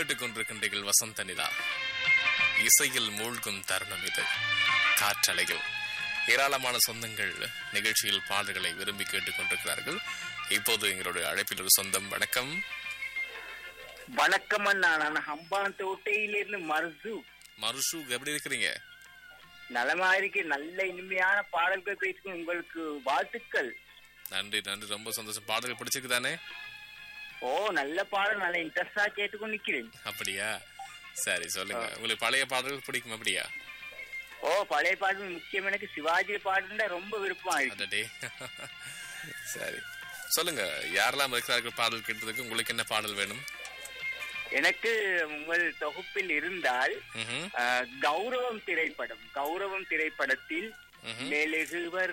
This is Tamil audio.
கேட்டுக்கொண்டிருக்கின்றீர்கள் வசந்த நிலா இசையில் மூழ்கும் தருணம் இது காற்றலையில் ஏராளமான சொந்தங்கள் நிகழ்ச்சியில் பாடல்களை விரும்பி கேட்டுக்கொண்டிருக்கிறார்கள் இப்போது எங்களுடைய அழைப்பில் ஒரு சொந்தம் வணக்கம் வணக்கம் அண்ணா நான் ஹம்பான் தோட்டையிலிருந்து மர்சு மருஷு எப்படி இருக்கிறீங்க நலமா இருக்கு நல்ல இனிமையான பாடல்கள் பேசும் உங்களுக்கு வாழ்த்துக்கள் நன்றி நன்றி ரொம்ப சந்தோஷம் பாடல்கள் பிடிச்சிருக்கு தானே ஓ நல்ல பாடல் நல்ல இன்ட்ரெஸ்டா கேட்டுக்கொண்டு நிக்கிறேன் அப்படியா சரி சொல்லுங்க உங்களுக்கு பழைய பாடல்கள் பிடிக்கும் அப்படியா ஓ பழைய பாடல் முக்கியம் எனக்கு சிவாஜி பாடல் ரொம்ப விருப்பம் இருக்கு அடடே சரி சொல்லுங்க யாரெல்லாம் இருக்கிறார்கள் பாடல் கேட்டதுக்கு உங்களுக்கு என்ன பாடல் வேணும் எனக்கு உங்கள் தொகுப்பில் இருந்தால் ம்ஹும். அஹ், கௌரவம் திரைப்படம் கௌரவம் திரைப்படத்தில் ம்ஹும். மெழுகுவர்